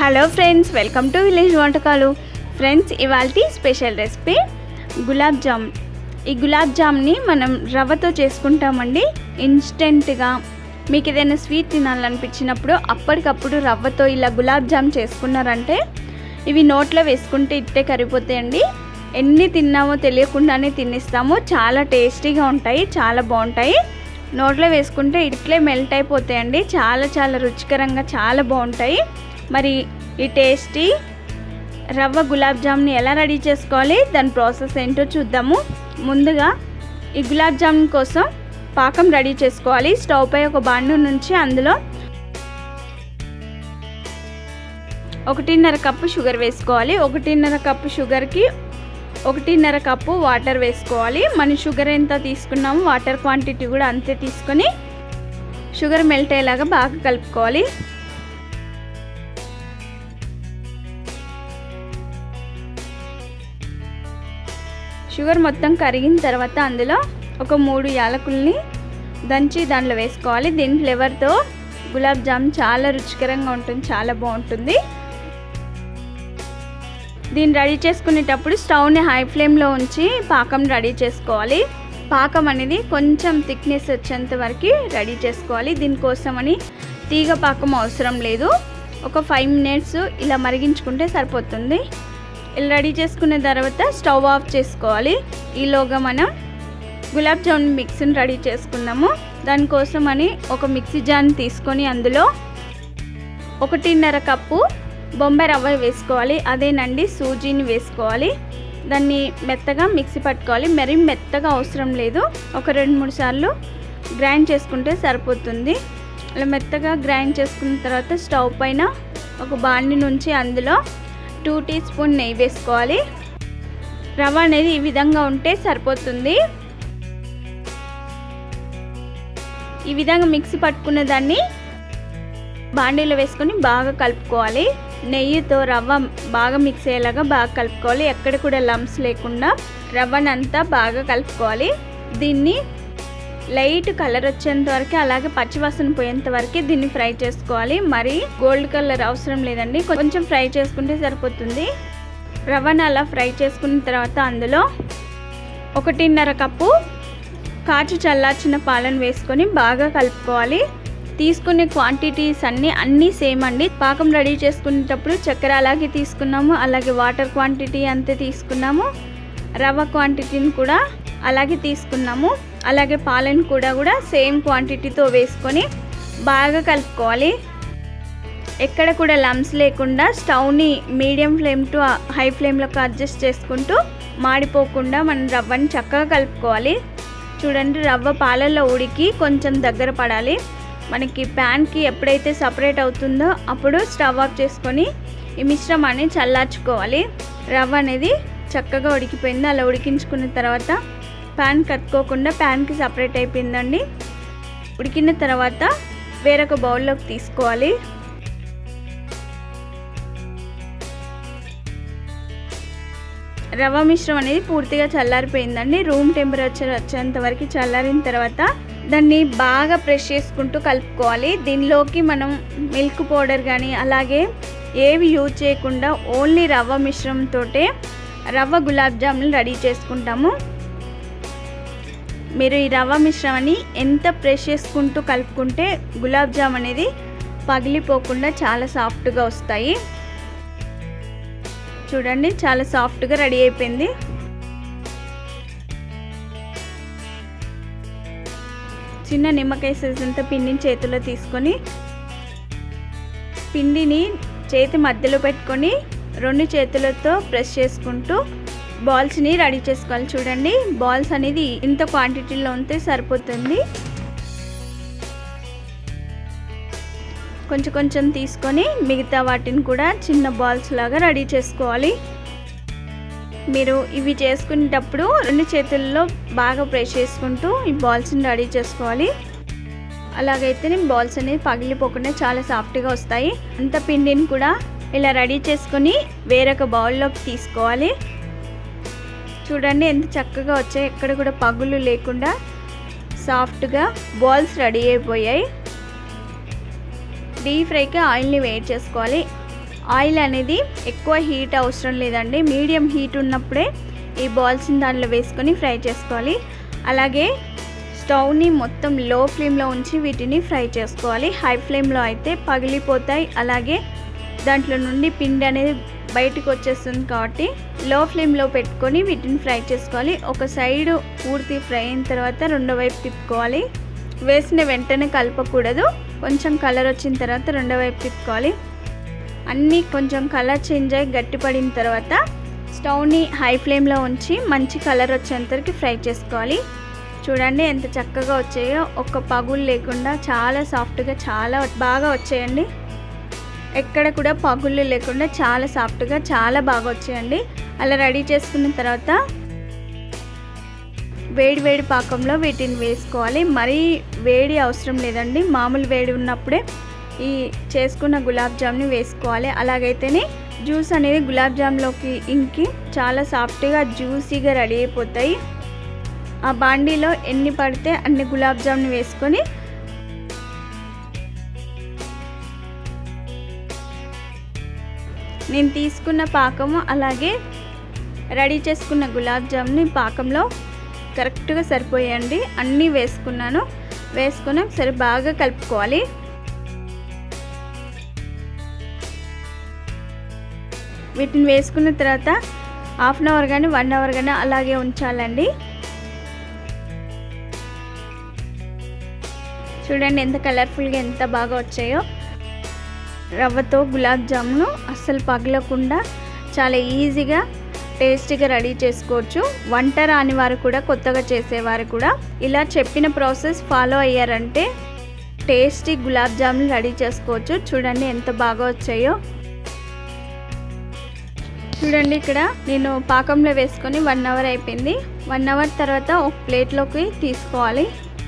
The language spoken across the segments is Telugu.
hello friends welcome to village వంటకాలు ఫ్రెండ్స్ ఇవాళ స్పెషల్ రెసిపీ గులాబ్ జామ్ ఈ గులాబ్ జామ్ని మనం రవ్వతో చేసుకుంటామండి ఇన్స్టెంట్గా మీకు ఏదైనా స్వీట్ తినాలనిపించినప్పుడు అప్పటికప్పుడు రవ్వతో ఇలా గులాబ్ జామ్ చేసుకున్నారంటే ఇవి నోట్లో వేసుకుంటే ఇట్టే కరిగిపోతాయండి ఎన్ని తిన్నామో తెలియకుండానే తినేస్తాము చాలా టేస్టీగా ఉంటాయి చాలా బాగుంటాయి నోట్లో వేసుకుంటే ఇట్లే మెల్ట్ అయిపోతాయండి చాలా చాలా రుచికరంగా చాలా బాగుంటాయి మరి ఈ టేస్టీ రవ్వ గులాబ్ జామ్ని ఎలా రెడీ చేసుకోవాలి దాని ప్రాసెస్ ఏంటో చూద్దాము ముందుగా ఈ గులాబ్ జామున్ కోసం పాకం రెడీ చేసుకోవాలి స్టవ్ పై ఒక బాండు నుంచి అందులో ఒకటిన్నర కప్పు షుగర్ వేసుకోవాలి ఒకటిన్నర కప్పు షుగర్కి ఒకటిన్నర కప్పు వాటర్ వేసుకోవాలి మన షుగర్ ఎంత తీసుకున్నామో వాటర్ క్వాంటిటీ కూడా అంతే తీసుకొని షుగర్ మెల్ట్ అయ్యేలాగా బాగా కలుపుకోవాలి షుగర్ మొత్తం కరిగిన తర్వాత అందులో ఒక మూడు యాలకుల్ని దంచి దాంట్లో వేసుకోవాలి దీని ఫ్లేవర్తో గులాబ్ జామ్ చాలా రుచికరంగా ఉంటుంది చాలా బాగుంటుంది దీన్ని రెడీ చేసుకునేటప్పుడు స్టవ్ని హై ఫ్లేమ్లో ఉంచి పాకం రెడీ చేసుకోవాలి పాకం అనేది కొంచెం థిక్నెస్ వచ్చేంత వరకు రెడీ చేసుకోవాలి దీనికోసమని తీగ పాకం అవసరం లేదు ఒక ఫైవ్ మినిట్స్ ఇలా మరిగించుకుంటే సరిపోతుంది ఇలా రెడీ చేసుకున్న తర్వాత స్టవ్ ఆఫ్ చేసుకోవాలి ఈలోగా మనం గులాబ్ జామున్ మిక్సీని రెడీ చేసుకుందాము దానికోసం అని ఒక మిక్సీ జార్ని తీసుకొని అందులో ఒకటిన్నర కప్పు బొంబాయి రవ్వ వేసుకోవాలి అదేనండి సూజీని వేసుకోవాలి దాన్ని మెత్తగా మిక్సీ పట్టుకోవాలి మరీ మెత్తగా అవసరం లేదు ఒక రెండు మూడు సార్లు గ్రైండ్ చేసుకుంటే సరిపోతుంది అలా మెత్తగా గ్రైండ్ చేసుకున్న తర్వాత స్టవ్ పైన ఒక బాండి నుంచి అందులో టూ టీ స్పూన్ నెయ్యి వేసుకోవాలి రవ్వ అనేది ఈ విధంగా ఉంటే సరిపోతుంది ఈ విధంగా మిక్సీ పట్టుకున్న దాన్ని బాండీలో వేసుకొని బాగా కలుపుకోవాలి నెయ్యితో రవ్వ బాగా మిక్స్ అయ్యేలాగా బాగా కలుపుకోవాలి ఎక్కడ కూడా లంప్స్ లేకుండా రవ్వనంతా బాగా కలుపుకోవాలి దీన్ని లైట్ కలర్ వచ్చేంత వరకు అలాగే పచ్చివాసన పోయేంత వరకు దీన్ని ఫ్రై చేసుకోవాలి మరి గోల్డ్ కలర్ అవసరం లేదండి కొంచెం ఫ్రై చేసుకుంటే సరిపోతుంది రవ్వను అలా ఫ్రై చేసుకున్న తర్వాత అందులో ఒకటిన్నర కప్పు కాచి చల్లార్చిన పాలను వేసుకొని బాగా కలుపుకోవాలి తీసుకునే క్వాంటిటీస్ అన్నీ అన్నీ సేమ్ అండి పాకం రెడీ చేసుకునేటప్పుడు చక్కెర అలాగే తీసుకున్నాము అలాగే వాటర్ క్వాంటిటీ అంతే తీసుకున్నాము రవ్వ క్వాంటిటీని కూడా అలాగే తీసుకున్నాము అలాగే పాలను కూడా కూడా సేమ్ క్వాంటిటీతో వేసుకొని బాగా కలుపుకోవాలి ఎక్కడ కూడా లమ్స్ లేకుండా స్టవ్ని మీడియం ఫ్లేమ్ టు హై ఫ్లేమ్లోకి అడ్జస్ట్ చేసుకుంటూ మాడిపోకుండా మనం రవ్వని చక్కగా కలుపుకోవాలి చూడండి రవ్వ పాలల్లో ఉడికి కొంచెం దగ్గర పడాలి మనకి ప్యాన్కి ఎప్పుడైతే సపరేట్ అవుతుందో అప్పుడు స్టవ్ ఆఫ్ చేసుకొని ఈ మిశ్రమాన్ని చల్లార్చుకోవాలి రవ్వ అనేది చక్కగా ఉడికిపోయింది అలా ఉడికించుకున్న తర్వాత ప్యాన్ కట్టుకోకుండా ప్యాన్కి సపరేట్ అయిపోయిందండి ఉడికిన తర్వాత వేరొక బౌల్లోకి తీసుకోవాలి రవ్వ మిశ్రమం అనేది పూర్తిగా చల్లారిపోయిందండి రూమ్ టెంపరేచర్ వచ్చేంత వరకు చల్లారిన తర్వాత దాన్ని బాగా ప్రెష్ చేసుకుంటూ కలుపుకోవాలి దీనిలోకి మనం మిల్క్ పౌడర్ కానీ అలాగే ఏవి యూజ్ చేయకుండా ఓన్లీ రవ్వ మిశ్రమంతో రవ్వ గులాబ్ జాములు రెడీ చేసుకుంటాము మీరు ఈ రవ్వ మిశ్రమాన్ని ఎంత ప్రెష్ చేసుకుంటూ కలుపుకుంటే గులాబ్ జామ్ అనేది పగిలిపోకుండా చాలా సాఫ్ట్గా వస్తాయి చూడండి చాలా సాఫ్ట్గా రెడీ అయిపోయింది చిన్న నిమ్మకాయ సైజ్ అంతా పిండిని చేతిలో తీసుకొని పిండిని చేతి మధ్యలో పెట్టుకొని రెండు చేతులతో ప్రెస్ చేసుకుంటూ బాల్స్ని రెడీ చేసుకోవాలి చూడండి బాల్స్ అనేది ఇంత క్వాంటిటీలో ఉంటే సరిపోతుంది కొంచెం కొంచెం తీసుకొని మిగతా వాటిని కూడా చిన్న బాల్స్ లాగా రెడీ చేసుకోవాలి మీరు ఇవి చేసుకునేటప్పుడు రెండు చేతుల్లో బాగా ప్రెస్ చేసుకుంటూ ఈ బాల్స్ని రెడీ చేసుకోవాలి అలాగైతే బాల్స్ అనేవి పగిలిపోకుండా చాలా సాఫ్ట్గా వస్తాయి అంత పిండిని కూడా ఇలా రెడీ చేసుకొని వేరొక బౌల్లోకి తీసుకోవాలి చూడండి ఎంత చక్కగా వచ్చాయి ఎక్కడ కూడా పగులు లేకుండా సాఫ్ట్గా బాల్స్ రెడీ అయిపోయాయి డీప్ ఫ్రైకి ఆయిల్ని వేడి చేసుకోవాలి ఆయిల్ అనేది ఎక్కువ హీట్ అవసరం లేదండి మీడియం హీట్ ఉన్నప్పుడే ఈ బాల్స్ని దాంట్లో వేసుకొని ఫ్రై చేసుకోవాలి అలాగే స్టవ్ని మొత్తం లో ఫ్లేమ్లో ఉంచి వీటిని ఫ్రై చేసుకోవాలి హై ఫ్లేమ్లో అయితే పగిలిపోతాయి అలాగే దాంట్లో నుండి పిండి అనేది బయటకు వచ్చేస్తుంది కాబట్టి లో ఫ్లేమ్లో పెట్టుకొని వీటిని ఫ్రై చేసుకోవాలి ఒక సైడ్ పూర్తి ఫ్రై అయిన తర్వాత రెండో వైపు తిప్పుకోవాలి వేసిన వెంటనే కలపకూడదు కొంచెం కలర్ వచ్చిన తర్వాత రెండో వైపు తిప్పుకోవాలి అన్నీ కొంచెం కలర్ చేంజ్ అయ్యి గట్టిపడిన తర్వాత స్టవ్ని హై ఫ్లేమ్లో ఉంచి మంచి కలర్ వచ్చేంతవరకు ఫ్రై చేసుకోవాలి చూడండి ఎంత చక్కగా వచ్చాయో ఒక్క పగులు లేకుండా చాలా సాఫ్ట్గా చాలా బాగా వచ్చాయండి ఎక్కడ కూడా పగుళ్ళు లేకుండా చాలా సాఫ్ట్గా చాలా బాగా వచ్చాయండి అలా రెడీ చేసుకున్న తర్వాత వేడి వేడి పాకంలో వీటిని వేసుకోవాలి మరీ వేడి అవసరం లేదండి మామూలు వేడి ఉన్నప్పుడే ఈ చేసుకున్న గులాబ్ జామ్ని వేసుకోవాలి అలాగైతేనే జ్యూస్ అనేది గులాబ్ జామ్లోకి ఇంకి చాలా సాఫ్ట్గా జ్యూసీగా రెడీ అయిపోతాయి ఆ బాండీలో ఎన్ని పడితే అన్ని గులాబ్ జామ్ని వేసుకొని నేను తీసుకున్న పాకము అలాగే రెడీ చేసుకున్న గులాబ్ జామ్ని పాకంలో కరెక్ట్గా సరిపోయండి అన్నీ వేసుకున్నాను వేసుకొని ఒకసారి బాగా కలుపుకోవాలి వీటిని వేసుకున్న తర్వాత హాఫ్ అన్ అవర్ కానీ వన్ అవర్ కానీ అలాగే ఉంచాలండి చూడండి ఎంత కలర్ఫుల్గా ఎంత బాగా వచ్చాయో రవ్వతో గులాబ్ జామును అస్సలు పగలకుండా చాలా ఈజీగా టేస్టీగా రెడీ చేసుకోవచ్చు వంట రాని వారు కూడా కొత్తగా చేసేవారు కూడా ఇలా చెప్పిన ప్రాసెస్ ఫాలో అయ్యారంటే టేస్టీ గులాబ్ జాములు రెడీ చేసుకోవచ్చు చూడండి ఎంత బాగా వచ్చాయో చూడండి ఇక్కడ నేను పాకంలో వేసుకొని వన్ అవర్ అయిపోయింది వన్ అవర్ తర్వాత ఒక ప్లేట్లోకి తీసుకోవాలి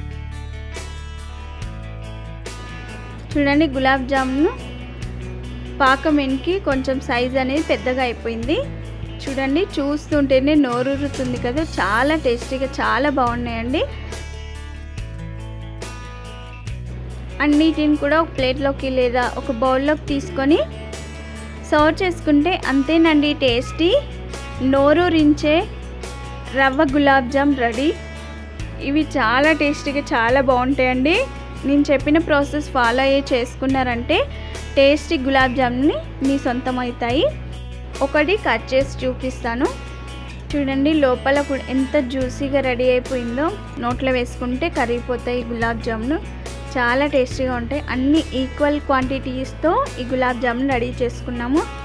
చూడండి గులాబ్ జామున్ పాకం వెనక్కి కొంచెం సైజ్ అనేది పెద్దగా అయిపోయింది చూడండి చూస్తుంటేనే నోరూరుతుంది కదా చాలా టేస్టీగా చాలా బాగున్నాయండి అన్నిటిని కూడా ఒక ప్లేట్లోకి లేదా ఒక బౌల్లోకి తీసుకొని సర్వ్ చేసుకుంటే అంతేనండి టేస్టీ నోరూరించే రవ్వ గులాబ్ జామ్ రెడీ ఇవి చాలా టేస్టీగా చాలా బాగుంటాయండి నేను చెప్పిన ప్రాసెస్ ఫాలో అయ్యి చేసుకున్నారంటే టేస్టీ గులాబ్ జామ్ని మీ సొంతం అవుతాయి ఒకటి కట్ చేసి చూపిస్తాను చూడండి లోపల కూడా ఎంత జ్యూసీగా రెడీ అయిపోయిందో నోట్లో వేసుకుంటే కరిగిపోతాయి గులాబ్ జామును చాలా టేస్టీగా ఉంటాయి అన్ని ఈక్వల్ క్వాంటిటీస్తో ఈ గులాబ్ జామున్ రెడీ చేసుకున్నాము